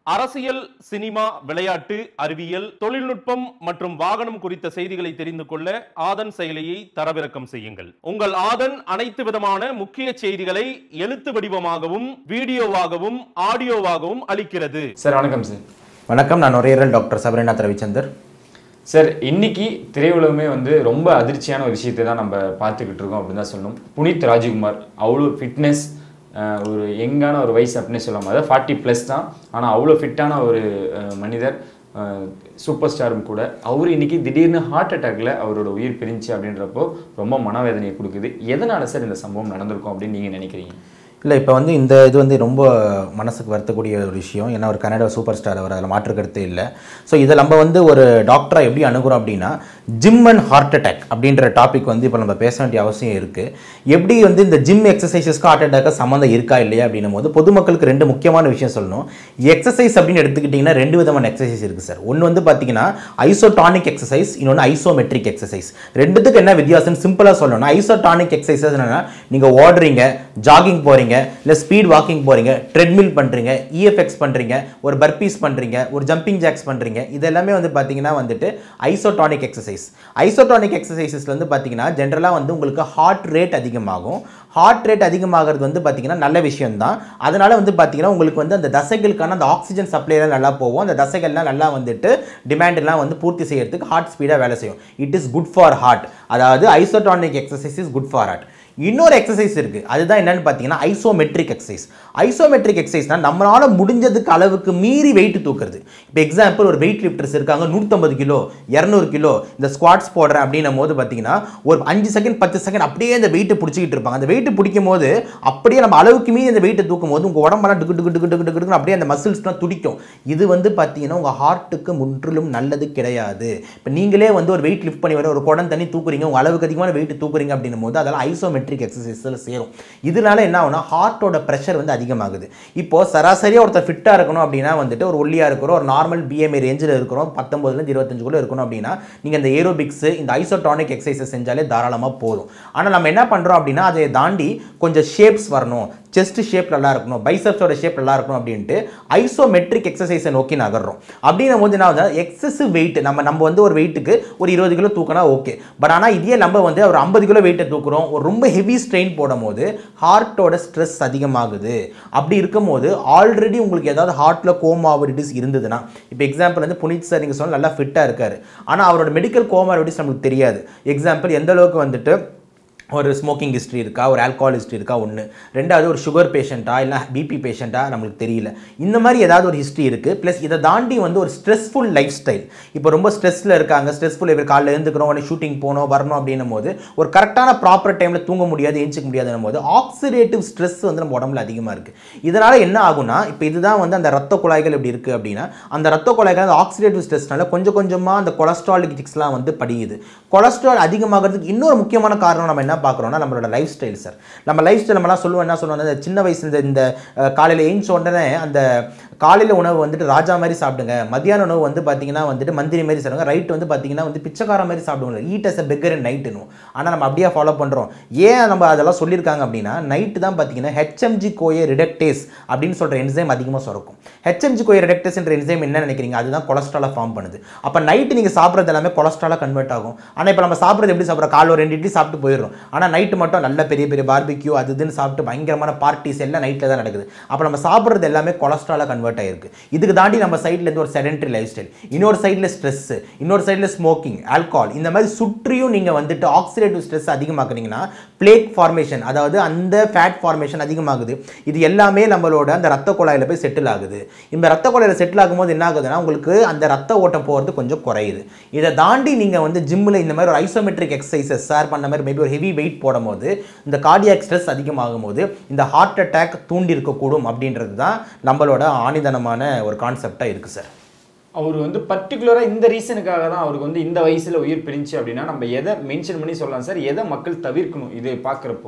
அரசியல் சினிமா விளையாட்டு அறிவியல் தொழில்நுட்பம் மற்றும் வாகனம் குறித்த செய்திகளை தெரிந்து கொள்ள ஆதன் செயலியை தரவிறக்கம் செய்யுங்கள் உங்கள் ஆதன் அனைத்து விதமான முக்கிய செய்திகளை எழுத்து வடிவமாகவும் வீடியோவாகவும் ஆடியோவாகவும் அளிக்கிறது சார் வணக்கம் சார் வணக்கம் நான் நுரையீரல் டாக்டர் சபரிநாத் ரவிச்சந்தர் சார் இன்னைக்கு திரையுலகமே வந்து ரொம்ப அதிர்ச்சியான ஒரு விஷயத்தை தான் நம்ம பார்த்துக்கிட்டு இருக்கோம் அப்படின்னு தான் சொல்லணும் புனித் ராஜ்குமார் அவ்வளோ ஃபிட்னஸ் ஒரு யங்கான ஒரு வயசு அப்படின்னு சொல்லலாம் அதாவது ஃபார்ட்டி ப்ளஸ் தான் ஆனால் அவ்வளோ ஃபிட்டான ஒரு அஹ், மனிதர் சூப்பர் ஸ்டாரும் கூட அவர் இன்னைக்கு திடீர்னு ஹார்ட் அட்டாக்ல அவரோட உயிர் பிரிஞ்சு அப்படின்றப்போ ரொம்ப மனவேதனையை கொடுக்குது எதனால சார் இந்த சம்பவம் நடந்திருக்கும் அப்படின்னு நீங்கள் நினைக்கிறீங்க இல்லை இப்போ வந்து இந்த இது வந்து ரொம்ப மனசுக்கு வருத்தக்கூடிய ஒரு விஷயம் ஏன்னா ஒரு கன்னட சூப்பர் ஸ்டார் அவர் அதில் மாற்று கருத்தே இல்லை ஸோ இதை நம்ம வந்து ஒரு டாக்டராக எப்படி அணுகுறோம் அப்படின்னா ஜிம் அண்ட் ஹார்ட் அட்டாக் அப்படின்ற டாபிக் வந்து இப்போ நம்ம பேச வேண்டிய அவசியம் இருக்குது எப்படி வந்து இந்த ஜிம் எக்ஸசைசஸ்க்கு ஹார்ட் அட்டாக்கு சம்மந்தம் இருக்கா இல்லையா அப்படின்னும் போது பொதுமக்களுக்கு ரெண்டு முக்கியமான விஷயம் சொல்லணும் எக்ஸசைஸ் அப்படின்னு எடுத்துக்கிட்டிங்கன்னா ரெண்டு விதமான எக்ஸசைஸ் இருக்குது சார் ஒன்று வந்து பார்த்தீங்கன்னா ஐசோடானிக் எக்ஸசைஸ் இன்னொன்று ஐசோமெட்ரிக் எக்ஸசைஸ் ரெண்டுத்துக்கு என்ன வித்தியாசம் சிம்பிளாக சொல்லணும்னா ஐசோடானிக் எக்ஸசைசஸ் என்னன்னா நீங்கள் ஓடுறீங்க ஜாகிங் போகிறீங்க இல்லை ஸ்பீட் வாக்கிங் போகிறீங்க ட்ரெட்மில் பண்ணுறீங்க இஎஃப்எக்ஸ் பண்ணுறீங்க ஒரு பர்பீஸ் பண்ணுறீங்க ஒரு ஜம்பிங் ஜாக்ஸ் பண்ணுறீங்க இது எல்லாமே வந்து பார்த்தீங்கன்னா வந்துட்டு ஐசோடானிக் எக்ஸசைஸ் ஐசோடானிக் எக்ஸசைசஸ்ல வந்து பார்த்தீங்கன்னா ஜென்ரலாக வந்து உங்களுக்கு ஹார்ட் ரேட் அதிகமாகும் ஹார்ட் ரேட் அதிகமாகிறது வந்து பார்த்தீங்கன்னா நல்ல விஷயம் தான் அதனால வந்து பார்த்தீங்கன்னா உங்களுக்கு வந்து அந்த தசைகளுக்கான அந்த ஆக்சிஜன் சப்ளைலாம் நல்லா போகும் அந்த தசைகள்லாம் நல்லா வந்துட்டு டிமாண்ட் எல்லாம் வந்து பூர்த்தி செய்யறதுக்கு ஹார்ட் ஸ்பீடாக வேலை செய்யும் it is good for heart அதாவது isotonic exercise is good for heart இன்னொரு எக்ஸசைஸ் இருக்கு அதுதான் என்னன்னு பார்த்தீங்கன்னா ஐசோமெட்ரிக் எக்ஸசைஸ் ஐசோமெட்ரிக் எக்ஸசைஸ்னா நம்மளால முடிஞ்சதுக்கு அளவுக்கு மீறி வெயிட் தூக்குறது இப்போ எக்ஸாம்பிள் ஒரு வெயிட் லிஃப்டர்ஸ் இருக்காங்க நூற்றம்பது கிலோ இரநூறு கிலோ இந்த ஸ்குவாட்ஸ் போடுறேன் அப்படின்னும் போது பார்த்தீங்கன்னா ஒரு அஞ்சு செகண்ட் பத்து செகண்ட் அப்படியே அந்த வெயிட்டை பிடிச்சிக்கிட்டு இருப்பாங்க அந்த வெயிட் பிடிக்கும் போது அப்படியே நம்ம அளவுக்கு மீறி அந்த வெயிட்டை தூக்கும் போது உங்கள் உடம்பெல்லாம் டுக்கு டுக்கு டுக்கு டுக்கு டுக்குன்னு அப்படியே அந்த மசில்ஸ்லாம் துடிக்கும் இது வந்து பார்த்தீங்கன்னா உங்கள் ஹார்ட்டுக்கு முற்றிலும் நல்லது கிடையாது இப்போ நீங்களே வந்து ஒரு வெயிட் லிஃப்ட் பண்ணி வர ஒரு குடம் தண்ணி தூக்குறீங்க உங்கள் அளவுக்கு அதிகமான வெயிட் தூக்குறீங்க அப்படின்னும் போது அதெல்லாம் ஐசோமெட்ரிக் எக்ஸசைஸில் சேரும் இதனால என்ன ஆகும்னா ஹார்ட்டோட ப்ரெஷர் வந்து அதிகமாகுது இப்போ சராசரியாக ஒருத்தர் ஃபிட்டாக இருக்கணும் அப்படின்னா வந்துட்டு ஒரு ஒல்லியாக இருக்கிறோம் ஒரு நார்மல் பிஎம்ஏ ரேஞ்சில் இருக்கிறோம் பத்தொம்பதுலேருந்து இருபத்தஞ்சுக்குள்ளே இருக்கணும் அப்படின்னா நீங்கள் இந்த ஏரோபிக்ஸ் இந்த ஐசோடானிக் எக்ஸசைசஸ் செஞ்சாலே தாராளமாக போதும் ஆனால் நம்ம என்ன பண்ணுறோம் அப்படின்னா அதை தாண்டி கொஞ்சம் ஷேப்ஸ் வரணும் செஸ்ட் ஷேப் நல்லா இருக்கணும் பைசப்ஸோட ஷேப் நல்லா இருக்கணும் அப்படின்ட்டு ஐசோமெட்ரிக் எக்ஸசைஸை நோக்கி நகர்றோம் அப்படின்னும் போது என்ன ஆகுது எக்ஸசிவ் வெயிட் நம்ம நம்ம வந்து ஒரு வெயிட்டுக்கு ஒரு இருபது கிலோ தூக்கினா ஓகே பட் ஆனால் இதே நம்ம வந்து ஒரு ஐம்பது கிலோ வெயிட்டை தூக்குறோம் ஒரு ரொம்ப ஹெவி ஸ்ட்ரெயின் போடும் போது ஹார்ட்டோட ஸ்ட்ரெஸ் அதிகமாகுது அப்படி இருக்கும்போது ஆல்ரெடி உங்களுக்கு ஏதாவது ஹார்ட்டில் கோமாபிலிட்டிஸ் இருந்ததுன்னா இப்போ எக்ஸாம்பிள் வந்து புனித் சார் நீங்கள் சொன்ன நல்லா ஃபிட்டாக இருக்காரு ஆனால் அவரோட மெடிக்கல் கோமாபிலிட்டிஸ் நமக்கு தெரியாது எக்ஸாம்பிள் எந்த அளவுக்கு வந்துட்டு ஒரு ஸ்மோக்கிங் ஹிஸ்ட்ரி இருக்கா ஒரு ஆல்கஹால் ஹிஸ்ட்ரி இருக்கா ஒன்று ரெண்டாவது ஒரு சுகர் பேஷண்ட்டா இல்லை பிபி பேஷண்ட்டா நம்மளுக்கு தெரியல இந்த மாதிரி ஏதாவது ஒரு ஹிஸ்ட்ரி இருக்குது ப்ளஸ் இதை தாண்டி வந்து ஒரு ஸ்ட்ரெஸ்ஃபுல் லைஃப் ஸ்டைல் இப்போ ரொம்ப ஸ்ட்ரெஸ்ஸில் இருக்காங்க ஸ்ட்ரெஸ்ஃபுல் இப்போ காலையில் எழுந்துக்கிறோம் உடனே ஷூட்டிங் போகணும் வரணும் அப்படின்னும் போது ஒரு கரெக்டான ப்ராப்பர் டைமில் தூங்க முடியாது ஏஞ்சிக்க முடியாதுன்னும் போது ஆக்சிடேட்டிவ் ஸ்ட்ரெஸ் வந்து நம்ம உடம்புல அதிகமாக இருக்குது இதனால் என்ன ஆகும்னா இப்போ இதுதான் வந்து அந்த ரத்த குழாய்கள் எப்படி இருக்குது அப்படின்னா அந்த ரத்த குழாய்கள் அந்த ஆக்சிடேட்டிவ் ஸ்ட்ரெஸ்னால கொஞ்சம் கொஞ்சமாக அந்த கொலஸ்ட்ராலிக்ஸ்லாம் வந்து படியுது கொலஸ்ட்ரால் அதிகமாகிறதுக்கு இன்னொரு முக்கியமான காரணம் நம்ம என்ன பார்க்குறோம்னா நம்மளோட லைஃப் ஸ்டைல் சார் நம்ம லைஃப் ஸ்டைல் நம்மலாம் சொல்லுவோம் என்ன சொல்லுவோம் அந்த சின்ன வயசுல இந்த- இந்த அஹ், காலையில் ஏஞ்ச உடனே அந்த காலையில் உணவு வந்துட்டு ராஜா மாதிரி சாப்பிடுங்க மத்தியான உணவு வந்து பார்த்தீங்கன்னா வந்துட்டு மந்திரி மாதிரி சாப்பிடுங்க ரைட் வந்து பார்த்தீங்கன்னா வந்து பிச்சைக்கார மாதிரி சாப்பிடுவாங்க eat as a beggar and நைட்டுனும் ஆனால் நம்ம அப்படியே ஃபாலோ பண்ணுறோம் ஏன் நம்ம அதெல்லாம் சொல்லியிருக்காங்க அப்படின்னா நைட்டு தான் பார்த்தீங்கன்னா ஹெச்எம்ஜி கோயே ரிடக்டேஸ் அப்படின்னு சொல்கிற என்சைம் அதிகமாக சுரக்கும் ஹெச்எம்ஜி கோயே ரிடக்டேஸ் என்ற என்சைம் என்ன நினைக்கிறீங்க அதுதான் கொலஸ்ட்ராலை ஃபார்ம் பண்ணுது அப்போ நைட்டு நீங்கள் சாப்பிட்றது எல்லாமே கொலஸ்ட்ராலாக கன்வெர்ட் ஆகும் ஆனால் இப்போ நம்ம சாப்பிட்றது எப்படி சாப்பிட்றோம் காலைல ஒரு ரெண்டு இட்லி சாப்பிட்டு போயிடுறோம் ஆனால் நைட்டு மட்டும் நல்ல பெரிய பெரிய பார்பிக்யூ அது இதுன்னு சாப்பிட்டு பயங்கரமான பார்ட்டிஸ் எல்லாம் நைட்டில் தான் நடக்குது அப்போ நம்ம சாப்பிட்றது எல்லாமே கொலஸ்ட்ராலாக கன்வெர்ட் ஆயிருக்கு இதுக்கு தாண்டி நம்ம சைடில் இருந்து ஒரு செடென்ட்ரி லைஃப் ஸ்டைல் இன்னொரு சைடில் ஸ்ட்ரெஸ் இன்னொரு சைடில் ஸ்மோக்கிங் ஆல்கஹால் இந்த மாதிரி சுற்றியும் நீங்கள் வந்துட்டு ஆக்சிடேட்டிவ் ஸ்ட்ரெஸ் அதிகமாக்குனீங்கன்னா பிளேக் ஃபார்மேஷன் அதாவது அந்த ஃபேட் ஃபார்மேஷன் அதிகமாகுது இது எல்லாமே நம்மளோட அந்த ரத்த குழாயில் போய் செட்டில் ஆகுது இந்த ரத்த குழாயில் செட்டில் ஆகும்போது என்ன ஆகுதுன்னா உங்களுக்கு அந்த ரத்த ஓட்டம் போகிறது கொஞ்சம் குறையுது இதை தாண்டி நீங்கள் வந்து ஜிம்மில் இந்த மாதிரி ஒரு ஐசோமெட்ரிக் எக்ஸசைசஸ் சார் பண்ண மாதிரி மேபி ஒரு ஹெவி வெயிட் போடும்போது இந்த கார்டியாக் ஸ்ட்ரெஸ் அதிகமாகும் போது இந்த ஹார்ட் அட்டாக் தூண்டி இருக்கக்கூடும் அப்படின்றது தான் நம்மளோட ஆணிதனமான ஒரு கான்செப்டாக இருக்குது சார் அவர் வந்து பர்டிகுலராக இந்த ரீசனுக்காக தான் அவருக்கு வந்து இந்த வயசில் உயிர் பிரிஞ்சு அப்படின்னா நம்ம எதை மென்ஷன் பண்ணி சொல்லலாம் சார் எதை மக்கள் தவிர்க்கணும் இது பார்க்குறப்போ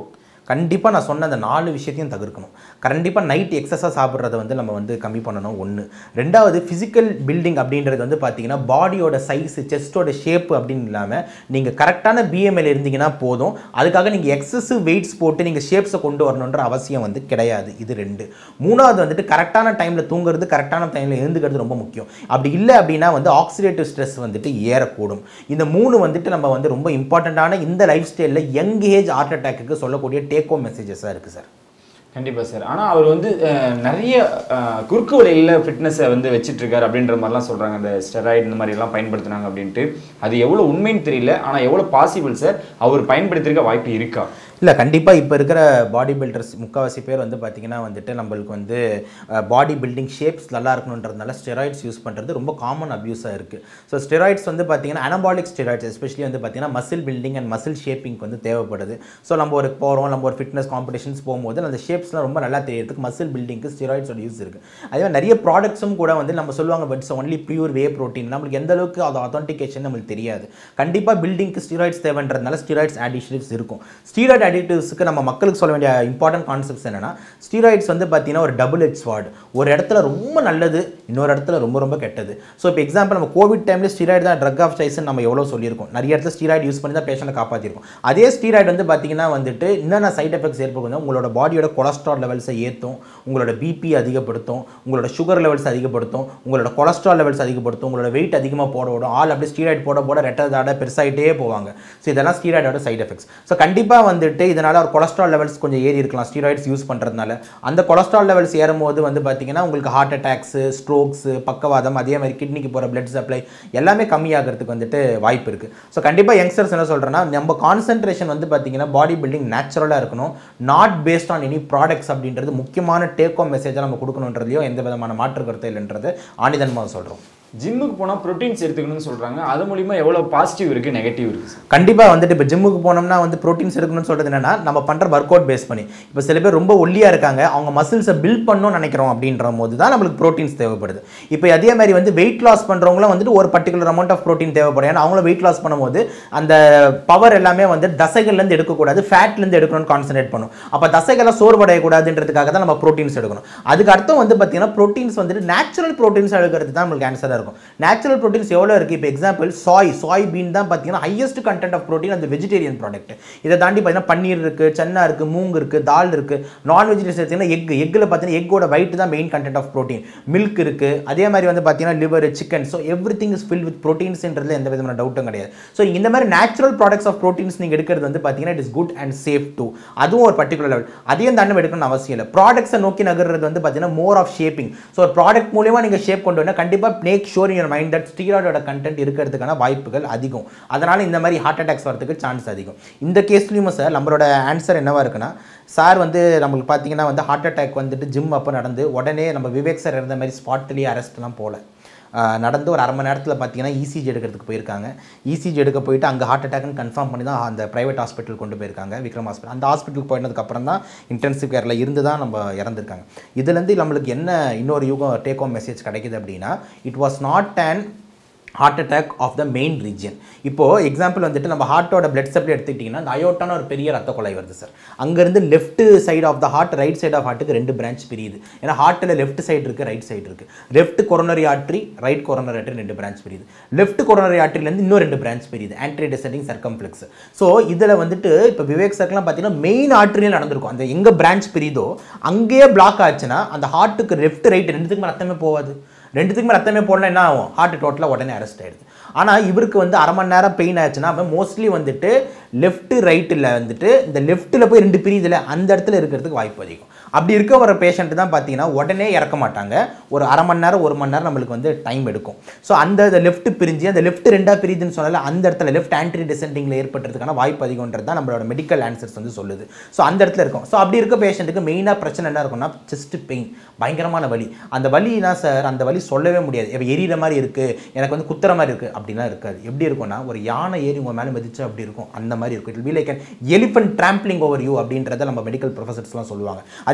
கண்டிப்பாக நான் சொன்ன அந்த நாலு விஷயத்தையும் தவிர்க்கணும் கண்டிப்பாக நைட் எக்ஸஸாக சாப்பிட்றத வந்து நம்ம வந்து கம்மி பண்ணணும் ஒன்று ரெண்டாவது ஃபிசிக்கல் பில்டிங் அப்படின்றது வந்து பார்த்தீங்கன்னா பாடியோட சைஸ் செஸ்ட்டோட ஷேப் அப்படின்னு இல்லாமல் நீங்கள் கரெக்டான பிஎம்ஐல இருந்தீங்கன்னா போதும் அதுக்காக நீங்கள் எக்ஸசிவ் வெயிட்ஸ் போட்டு நீங்கள் ஷேப்ஸை கொண்டு வரணுன்ற அவசியம் வந்து கிடையாது இது ரெண்டு மூணாவது வந்துட்டு கரெக்டான டைமில் தூங்குறது கரெக்டான டைமில் எழுந்துக்கிறது ரொம்ப முக்கியம் அப்படி இல்லை அப்படின்னா வந்து ஆக்சிடேட்டிவ் ஸ்ட்ரெஸ் வந்துட்டு ஏறக்கூடும் இந்த மூணு வந்துட்டு நம்ம வந்து ரொம்ப இம்பார்ட்டண்ட்டான இந்த லைஃப் ஸ்டைலில் யங் ஏஜ் ஹார்ட் அட்டாக்கு சொல்லக்கூடிய டேக் ஹோம் மெசேஜஸாக இருக்குது சார் கண்டிப்பா சார் ஆனா அவர் வந்து அஹ், நிறைய அஹ், குறுக்கு வழியில் ஃபிட்னஸை வந்து வச்சிட்டு இருக்காரு அப்படின்ற மாதிரிலாம் சொல்றாங்க அந்த ஸ்டெராய்டு இந்த மாதிரி எல்லாம் பயன்படுத்துனாங்க அப்படின்ட்டு அது எவ்வளவு உண்மைன்னு தெரியல ஆனா எவ்வளவு பாசிபிள் சார் அவர் பயன்படுத்திருக்க வாய்ப்பு இருக்கா இல்லை கண்டிப்பாக இப்போ இருக்கிற பாடி பில்டர்ஸ் முக்கால்வாசி பேர் வந்து பார்த்திங்கன்னா வந்துட்டு நம்மளுக்கு வந்து பாடி பில்டிங் ஷேப்ஸ் நல்லா இருக்கணுன்றதுனால ஸ்டெராய்ட்ஸ் யூஸ் பண்ணுறது ரொம்ப காமன் அப்யூஸாக இருக்குது ஸோ ஸ்டெராய்ட்ஸ் வந்து பார்த்திங்கன்னா அனபாலிக் ஸ்டெராய்ட்ஸ் எஸ்பெஷலி வந்து பார்த்திங்கன்னா மசில் பில்டிங் அண்ட் மசில் ஷேப்பிங்க்கு வந்து தேவைப்படுது ஸோ நம்ம ஒரு போகிறோம் நம்ம ஒரு ஃபிட்னஸ் காம்படிஷன்ஸ் போகும்போது அந்த ஷேப்ஸ்லாம் ரொம்ப நல்லா தெரியறதுக்கு மசில் பில்டிங்க்கு ஸ்டெராய்ட்ஸோட யூஸ் இருக்குது அதே மாதிரி நிறைய ப்ராடக்ட்ஸும் கூட வந்து நம்ம சொல்லுவாங்க buts only pure whey protein நம்மளுக்கு எந்த அளவுக்கு அது அத்தான்டிகேஷன் நம்மளுக்கு தெரியாது கண்டிப்பாக பில்டிங்க்கு ஸ்டீராய்ட்ஸ் தேவைன்றதுனால ஸ்டீராய்ட்ஸ் அடிஷன்ஸ் இருக்கும் ஸ்டீராய்டு அடிக்டிவ்ஸ்க்கு நம்ம மக்களுக்கு சொல்ல வேண்டிய இம்பார்ட்டன்ட் கான்செப்ட்ஸ் என்னன்னா ஸ்டீராய்ட்ஸ் வந்து பார்த்தீங்கன்னா ஒரு டபுள் ஹெட் ஸ்வாட் ஒரு இடத்துல ரொம்ப நல்லது இன்னொரு இடத்துல ரொம்ப ரொம்ப கெட்டது ஸோ இப்போ எக்ஸாம்பிள் நம்ம கோவிட் டைமில் ஸ்டீராய்டு தான் ட்ரக் ஆஃப் சாய்ஸ்னு நம்ம எவ்வளோ சொல்லியிருக்கோம் நிறைய இடத்துல ஸ்டீராய்டு யூஸ் பண்ணி தான் பேஷண்ட்டை காப்பாற்றிருக்கோம் அதே ஸ்டீராய்டு வந்து பார்த்தீங்கன்னா வந்துட்டு என்னென்ன சைட் எஃபெக்ட்ஸ் ஏற்படுது உங்களோட பாடியோட கொலஸ்ட்ரால் லெவல்ஸை ஏற்றும் உங்களோட பிபி அதிகப்படுத்தும் உங்களோட சுகர் லெவல்ஸ் அதிகப்படுத்தும் உங்களோட கொலஸ்ட்ரால் லெவல்ஸ் அதிகப்படுத்தும் உங்களோட வெயிட் அதிகமாக போட விடும் ஆள் அப்படியே ஸ்டீராய்டு போட போட ரெட்டதாட பெருசாகிட்டே போவாங்க ஸோ இதெல்லாம் ஸ்டீராய்டோட சைட் எஃபெக்ட்ஸ் ஸோ கண்டிப்பாக வந்துட்டு இதனால் ஒரு கொலஸ்ட்ரால் லெவல்ஸ் கொஞ்சம் ஏறி இருக்கலாம் ஸ்டீராய்ட்ஸ் யூஸ் பண்ணுறதுனால அந்த கொலஸ்ட்ரால் லெவல்ஸ் ஏறும்போது வந்து பார்த்தீங்கன்னா உங்களுக்கு ஹார்ட் அட்டாக்ஸு ஸ்ட்ரோக்ஸு பக்கவாதம் அதே மாதிரி கிட்னிக்கு போகிற பிளட் சப்ளை எல்லாமே கம்மியாகிறதுக்கு வந்துட்டு வாய்ப்பு இருக்குது ஸோ கண்டிப்பாக யங்ஸ்டர்ஸ் என்ன சொல்கிறேன்னா நம்ம கான்சென்ட்ரேஷன் வந்து பார்த்தீங்கன்னா பாடி பில்டிங் நேச்சுரலாக இருக்கணும் not based on any products அப்படின்றது முக்கியமான டேக் ஹோம் மெசேஜாக நம்ம கொடுக்கணுன்றதையும் எந்த விதமான மாற்று கருத்து இல்லைன்றது ஆணிதன்மாக சொல்கிறோம் ஜிம்முக்கு போனா ப்ரோட்டீன்ஸ் எடுத்துக்கணும்னு சொல்றாங்க அது மூலியமா எவ்வளவு பாசிட்டிவ் இருக்கு நெகட்டிவ் இருக்கு சார் கண்டிப்பாக வந்துட்டு இப்போ ஜிம்முக்கு போனோம்னா வந்து ப்ரோட்டீன்ஸ் எடுக்கணும்னு சொல்கிறது என்னன்னா நம்ம பண்ணுற ஒர்க் அவுட் பேஸ் பண்ணி இப்போ சில பேர் ரொம்ப ஒல்லியாக இருக்காங்க அவங்க மசில்ஸை பில்ட் பண்ணணும்னு நினைக்கிறோம் அப்படின்ற போது தான் நம்மளுக்கு ப்ரோட்டீன்ஸ் தேவைப்படுது இப்போ அதே மாதிரி வந்து வெயிட் லாஸ் பண்ணுறவங்களும் வந்துட்டு ஒரு பர்டிகுலர் அமௌண்ட் ஆஃப் ப்ரோட்டீன் தேவைப்படும் ஏன்னா அவங்களும் வெயிட் லாஸ் பண்ணும்போது அந்த பவர் எல்லாமே வந்து தசைகள்லேருந்து எடுக்கக்கூடாது ஃபேட்லேருந்து எடுக்கணும்னு கான்சன்ட்ரேட் பண்ணும் அப்போ தசைகள்லாம் சோர்வடையக்கூடாதுன்றதுக்காக தான் நம்ம ப்ரோட்டீன்ஸ் எடுக்கணும் அதுக்கு அர்த்தம் வந்து பார்த்தீங்கன்னா ப்ரோட்டீன்ஸ் வந்துட்டு நேச்சுரல் ப்ரோட்டீன்ஸ் எடுக்கிறது தான் நம்மளுக்கு ஆன்சராக இருக்கும் நேச்சுரல் ப்ரோட்டீன்ஸ் எவ்வளோ இருக்குது இப்போ எக்ஸாம்பிள் சாய் சாய் பீன் தான் பார்த்தீங்கன்னா ஹையஸ்ட் கண்டென்ட் ஆஃப் ப்ரோட்டீன் அந்த வெஜிடேரியன் ப்ராடக்ட் இதை தாண்டி பார்த்தீங்கன்னா பன்னீர் இருக்குது சென்னா இருக்குது மூங்கு இருக்குது தால் இருக்குது நான் வெஜிடேரியன் எடுத்தீங்கன்னா எக் எக்கில் பார்த்தீங்கன்னா எக்கோட ஒயிட் தான் main content of protein milk இருக்குது அதே மாதிரி வந்து பார்த்தீங்கன்னா liver chicken so everything is fill with ப்ரோட்டீன்ஸ்ன்றதுல எந்த விதமான டவுட்டும் கிடையாது ஸோ இந்த மாதிரி நேச்சுரல் ப்ராடக்ட்ஸ் ஆஃப் ப்ரோட்டீன்ஸ் நீங்கள் எடுக்கிறது வந்து பார்த்தீங்கன்னா it is good and safe to அதுவும் ஒரு பர்டிகுலர் லெவல் அதையும் தாண்டி நம்ம எடுக்கணும்னு அவசியம் இல்லை ப்ராடக்ட்ஸை நோக்கி நகர்றது வந்து பார்த்தீங்கன்னா மோர் ஆஃப் ஷேப்பிங் ஸோ ஒரு ப்ராடக்ட் மூலியமாக நீங்கள் ஷேப் கொண்டு வந்தால் கண்டிப்பாக make sure in your mind that ஸ்டீராய்டோட கண்டென்ட் இருக்கிறதுக்கான வாய்ப்புகள் அதிகம் அதனால் இந்த மாதிரி ஹார்ட் அட்டாக்ஸ் வரதுக்கு சான்ஸ் அதிகம் இந்த கேஸ்லையும் சார் நம்மளோட ஆன்சர் என்னவா இருக்குன்னா சார் வந்து நம்மளுக்கு பார்த்தீங்கன்னா வந்து ஹார்ட் அட்டாக் வந்துட்டு ஜிம் அப்போ நடந்து உடனே நம்ம விவேக் சார் இருந்த மாதிரி ஸ்பாட்லேயே அரெஸ்ட்லாம் போகல ஆஹ் நடந்து ஒரு அரை மணி நேரத்தில் பார்த்தீங்கன்னா இசிஜி எடுக்கிறதுக்கு போயிருக்காங்க இசிஜி எடுக்க போயிட்டு அங்கே ஹார்ட் அட்டாக்னு கன்ஃபார்ம் பண்ணி தான் அந்த ப்ரைவேட் ஹாஸ்பிட்டல் கொண்டு போயிருக்காங்க விக்ரம் ஹாஸ்பிட்டல் அந்த ஹாஸ்பிட்டலுக்கு போயினதுக்கப்புறம் தான் இன்டென்சிவ் கேரில் இருந்து தான் நம்ம இறந்துருக்காங்க இதுலேருந்து நம்மளுக்கு என்ன இன்னொரு யூகம் டேக் ஹோம் மெசேஜ் கிடைக்குது அப்படின்னா it was not and heart attack of the main reason இப்போது எக்ஸாம்பிள் வந்துட்டு நம்ம ஹார்ட்டோட பிளட் சப்ளை எடுத்துக்கிட்டிங்கன்னா இந்த அயோட்டான ஒரு பெரிய ரத்த கொலை வருது சார் அங்கேருந்து left side of the heart right side of ஹார்ட்டுக்கு ரெண்டு பிரான்ச் பிரியுது ஏன்னா ஹார்ட்டில் லெஃப்ட் சைடு இருக்குது ரைட் சைடு இருக்குது left coronary artery right coronary artery ரெண்டு பிரான்ச் பிரியுது லெஃப்ட் கொரோனரி ஆர்ட்ரிலேருந்து இன்னும் ரெண்டு பிரான்ச் பிரியுது ஆன்ட்ரி டிசெண்டிங் சர்க்கம்ப்ளெக்ஸ் ஸோ இதில் வந்துட்டு இப்போ விவேக் சர்க்கெலாம் பார்த்தீங்கன்னா மெயின் ஆர்ட்ரியில் நடந்திருக்கும் அந்த எங்கே பிரான்ச் பிரியுதோ அங்கேயே பிளாக் ஆச்சுன்னா அந்த ஹார்ட்டுக்கு லெஃப்ட் ரைட் ரெண்டுத்துக்குமே ரத்தமே போகாது ரெண்டுத்துக்குமே ரத்தமே போடல என்ன ஆகும் ஹார்ட் டோட்டலாக உடனே அரெஸ்ட் ஆயிடுது ஆனால் இவருக்கு வந்து அரை மணி நேரம் பெயின் ஆச்சுன்னா அவன் மோஸ்ட்லி வந்துட்டு லெஃப்ட் ரைட்டில் வந்துட்டு இந்த லெஃப்ட்டில் போய் ரெண்டு பிரியுதுல அந்த இடத்துல இருக்கிறதுக்கு வாய்ப்பு அதிகம் அப்படி இருக்க வர பேஷண்ட் தான் பார்த்தீங்கன்னா உடனே இறக்க மாட்டாங்க ஒரு அரை மணி நேரம் ஒரு மணி நேரம் நம்மளுக்கு வந்து டைம் எடுக்கும் ஸோ அந்த லெஃப்ட் பிரிஞ்சு அந்த லெஃப்ட் ரெண்டா பிரியுதுன்னு சொன்னால அந்த இடத்துல லெஃப்ட் ஆன்ட்ரி டிசெண்டிங்கில் ஏற்பட்டுறதுக்கான வாய்ப்பு அதிகம்ன்றது தான் நம்மளோட மெடிக்கல் ஆன்சர்ஸ் வந்து சொல்லுது ஸோ அந்த இடத்துல இருக்கும் ஸோ அப்படி இருக்க பேஷண்ட்டுக்கு மெயினாக பிரச்சனை என்ன இருக்கும்னா செஸ்ட் பெயின் பயங்கரமான வலி அந்த வலினா சார் அந்த வலி சொல்லவே முடியாது இப்போ எரியிற மாதிரி இருக்குது எனக்கு வந்து குத்துற மாதிரி இருக்குது அப்படிலாம் இருக்காது எப்படி இருக்கும்னா ஒரு யானை ஏறி உங்கள் மேலே மிதிச்சு அப்படி இருக்கும் அந்த மாதிரி இருக்கும் it be like an elephant trampling over you அப்படின்றத நம்ம மெடிக்கல் ப்ரொஃபசர்ஸ்லாம் சொல்லுவாங்க அதே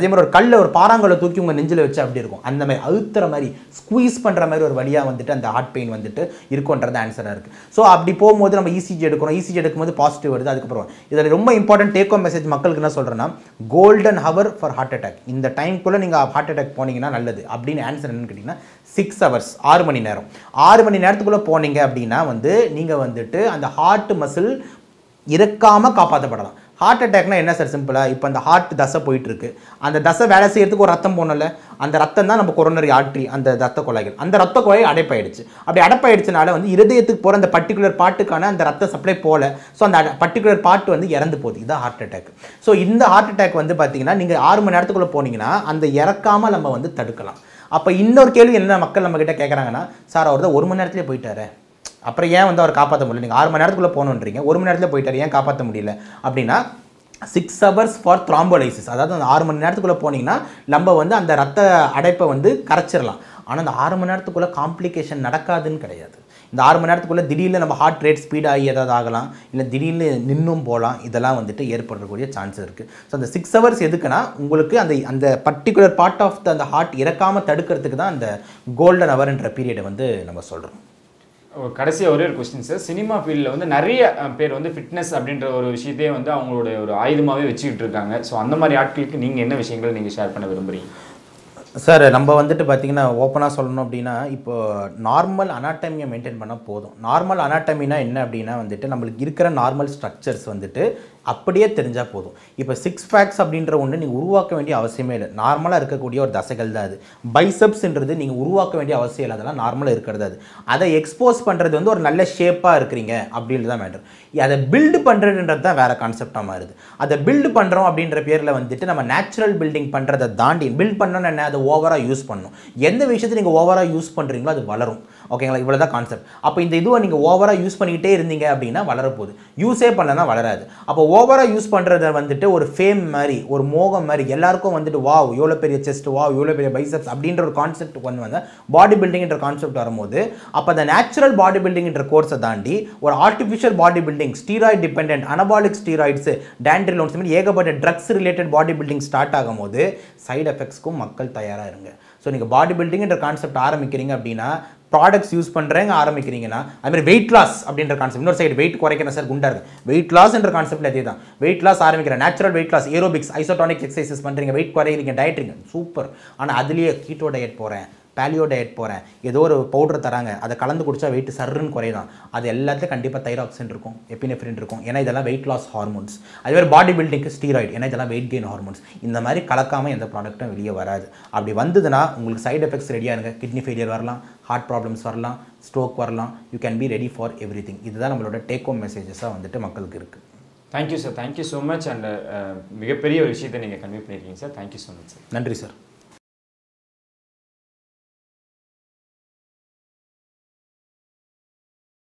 அதே மாதிரி ஒரு கல்ல ஒரு பாறாங்கல்லை தூக்கி உங்கள் நெஞ்சில் வச்சு அப்படி இருக்கும் அந்த மாதிரி அழுத்துற மாதிரி ஸ்குவீஸ் பண்ணுற மாதிரி ஒரு வழியாக வந்துட்டு அந்த ஹார்ட் பெயின் வந்துட்டு இருக்கும்ன்றது ஆன்சராக இருக்குது ஸோ அப்படி போகும்போது நம்ம இசிஜி எடுக்கிறோம் இசிஜி எடுக்கும்போது பாசிட்டிவ் வருது அதுக்கப்புறம் இதில் ரொம்ப இம்பார்ட்டன்ட் டேக் ஹோம் மெசேஜ் மக்களுக்கு என்ன சொல்கிறேன்னா golden hour for heart attack இந்த டைம்குள்ளே நீங்கள் ஹார்ட் அட்டாக் போனீங்கன்னா நல்லது அப்படின்னு ஆன்சர் என்னன்னு கேட்டிங்கன்னா சிக்ஸ் ஹவர்ஸ் ஆறு மணி நேரம் ஆறு மணி நேரத்துக்குள்ளே போனீங்க அப்படின்னா வந்து நீங்கள் வந்துட்டு அந்த ஹார்ட் மசில் இறக்காமல் காப்பாற்றப்படலாம் ஹார்ட் அட்டாக்னா என்ன சார் சிம்பிளாக இப்போ அந்த ஹார்ட் தசை போயிட்டு இருக்கு அந்த தசை வேலை செய்யறதுக்கு ஒரு ரத்தம் போனல அந்த ரத்தம் தான் நம்ம கொரோனரி ஆர்ட்ரி அந்த ரத்த குழாய்கள் அந்த ரத்த குழாய் அடைப்பாயிடுச்சு அப்படி அடைப்பாயிடுச்சுனால வந்து இருதயத்துக்கு போகிற அந்த பர்டிகுலர் பாட்டுக்கான அந்த ரத்த சப்ளை போகல ஸோ அந்த பர்டிகுலர் பார்ட் வந்து இறந்து போகுது இதுதான் ஹார்ட் அட்டாக் ஸோ இந்த ஹார்ட் அட்டாக் வந்து பார்த்தீங்கன்னா நீங்கள் ஆறு மணி நேரத்துக்குள்ளே போனீங்கன்னா அந்த இறக்காம நம்ம வந்து தடுக்கலாம் அப்போ இன்னொரு கேள்வி என்ன மக்கள் நம்ம கிட்ட கேட்குறாங்கன்னா சார் அவர் தான் ஒரு மணி நேரத்துலேயே போயிட்டாரு அப்புறம் ஏன் வந்து அவர் காப்பாற்ற முடியல நீங்கள் ஆறு மணி நேரத்துக்குள்ளே போகணுன்றீங்க ஒரு மணி நேரத்தில் போயிட்டார் ஏன் காப்பாற்ற முடியல அப்படின்னா சிக்ஸ் ஹவர்ஸ் ஃபார் த்ராம்போலைசிஸ் அதாவது அந்த ஆறு மணி நேரத்துக்குள்ளே போனீங்கன்னா நம்ம வந்து அந்த ரத்த அடைப்பை வந்து கரைச்சிடலாம் ஆனால் அந்த ஆறு மணி நேரத்துக்குள்ளே காம்ப்ளிகேஷன் நடக்காதுன்னு கிடையாது இந்த ஆறு மணி நேரத்துக்குள்ளே திடீர்னு நம்ம ஹார்ட் ரேட் ஸ்பீடாகி ஏதாவது ஆகலாம் இல்லை திடீர்னு நின்னும் போகலாம் இதெல்லாம் வந்துட்டு ஏற்படக்கூடிய சான்ஸ் இருக்குது ஸோ அந்த சிக்ஸ் ஹவர்ஸ் எதுக்குன்னா உங்களுக்கு அந்த அந்த பர்டிகுலர் பார்ட் ஆஃப் த அந்த ஹார்ட் இறக்காமல் தடுக்கிறதுக்கு தான் அந்த கோல்டன் ஹவர்ன்ற பீரியடை வந்து நம்ம சொல்கிறோம் ஒரு கடைசியாக ஒரே ஒரு கொஸ்டின் சார் சினிமா ஃபீல்டில் வந்து நிறைய அஹ், பேர் வந்து ஃபிட்னஸ் அப்படின்ற ஒரு விஷயத்தையே வந்து அவங்களோட ஒரு ஆயுதமாகவே வச்சுக்கிட்டு இருக்காங்க ஸோ அந்த மாதிரி ஆட்களுக்கு நீங்கள் என்ன விஷயங்கள் நீங்கள் ஷேர் பண்ண விரும்புறீங்க சார் நம்ம வந்துட்டு பார்த்தீங்கன்னா ஓப்பனாக சொல்லணும் அப்படின்னா இப்போ நார்மல் அனாட்டமியை மெயின்டைன் பண்ணால் போதும் நார்மல் அனாட்டமினா என்ன அப்படின்னா வந்துட்டு நம்மளுக்கு இருக்கிற நார்மல் ஸ்ட்ரக்சர்ஸ் வந்துட்டு அப்படியே தெரிஞ்சால் போதும் இப்போ சிக்ஸ் பேக்ஸ் அப்படின்ற ஒன்று நீங்கள் உருவாக்க வேண்டிய அவசியமே இல்லை நார்மலாக இருக்கக்கூடிய ஒரு தசைகள் தான் அது பைசப்ஸ்ன்றது நீங்கள் உருவாக்க வேண்டிய அவசியம் இல்லை அதெல்லாம் நார்மலாக இருக்கிறது அது அதை எக்ஸ்போஸ் பண்ணுறது வந்து ஒரு நல்ல ஷேப்பாக இருக்கிறீங்க அப்படின்றது தான் மேட்டர் அதை பில்டு பண்ணுறதுன்றது தான் வேறு கான்செப்டாக மாறுது அதை பில்டு பண்ணுறோம் அப்படின்ற பேரில் வந்துட்டு நம்ம நேச்சுரல் பில்டிங் பண்ணுறதை தாண்டி பில்ட் பண்ணணும்னு என்ன அதை ஓவராக யூஸ் பண்ணணும் எந்த விஷயத்தை நீங்கள் ஓவராக யூஸ் பண்ணுறீங்களோ அது வளரும் ஓகேங்களா இவ்வளோ தான் கான்செப்ட் அப்போ இந்த இதுவை நீங்கள் ஓவராக யூஸ் பண்ணிக்கிட்டே இருந்தீங்க அப்படின்னா வளரப்போகுது யூஸே பண்ணலன்னா வளராது அப்போ ஓவராக யூஸ் பண்ணுறத வந்துட்டு ஒரு ஃபேம் மாதிரி ஒரு மோகம் மாதிரி எல்லாருக்கும் வந்துட்டு வாவ் இவ்வளோ பெரிய செஸ்ட் வாவ் இவ்வளோ பெரிய பைசப்ஸ் அப்படின்ற ஒரு கான்செப்ட் கொண்டு வந்த பாடி பில்டிங்ன்ற கான்செப்ட் வரும்போது அப்போ அந்த நேச்சுரல் பாடி பில்டிங்ன்ற கோர்ஸை தாண்டி ஒரு artificial body building steroid depend anabolic steroids டேண்ட்ரிலோன்ஸ் மாதிரி ஏகப்பட்ட drugs related body building start ஆகும்போது சைடு எஃபெக்ட்ஸ்க்கும் மக்கள் தயாராக இருங்க ஸோ நீங்கள் பாடி பில்டிங்ன்ற கான்செப்ட் ஆரம்பிக்கிறீங்க அப்படின்னா ப்ராடக்ட்ஸ் யூஸ் பண்ணுறேங்க ஆரம்பிக்கிறீங்கன்னா அதுமாதிரி வெயிட் லாஸ் அப்படின்ற கான்செப்ட் இன்னொரு சைடு வெயிட் குறைக்கணும் சார் குண்டா இருக்கு வெயிட் லாஸ்ன்ற கான்செப்ட் அதே தான் வெயிட் லாஸ் ஆரம்பிக்கிற natural weight loss aerobics isotonic exercises பண்ணுறீங்க வெயிட் குறைக்கிறீங்க டயட்ரிங்க சூப்பர் ஆனால் அதுலேயே கீட்டோ டயட் போகிறேன் பேலியோ டயட் போகிறேன் ஏதோ ஒரு பவுடர் தராங்க அதை கலந்து குடிச்சா வெயிட் சர்ருன்னு குறையதான் அது எல்லாத்துலையும் கண்டிப்பாக தைராக்சின் இருக்கும் எப்பினெஃப்ரின் இருக்கும் ஏன்னா இதெல்லாம் வெயிட் லாஸ் ஹார்மோன்ஸ் அதே மாதிரி பாடி பில்டிங்க்கு ஸ்டீராய்டு ஏன்னா இதெல்லாம் வெயிட் கெயின் ஹார்மோன்ஸ் இந்த மாதிரி கலக்காமல் எந்த ப்ராடக்ட்டும் வெளியே வராது அப்படி வந்ததுன்னா உங்களுக்கு சைடு எஃபெக்ட்ஸ் ரெடியாக இருங்க கிட்னி ஃபெயிலியர் வரலாம் ஹார்ட் ப்ராப்ளம்ஸ் வரலாம் ஸ்ட்ரோக் வரலாம் you can be ready for everything இதுதான் நம்மளோட டேக் ஹோம் மெசேஜஸாக வந்துட்டு மக்களுக்கு இருக்குது thank you sir thank you so much and மிகப்பெரிய ஒரு விஷயத்தை நீங்கள் கன்வே பண்ணியிருக்கீங்க sir thank you so much sir நன்றி சார்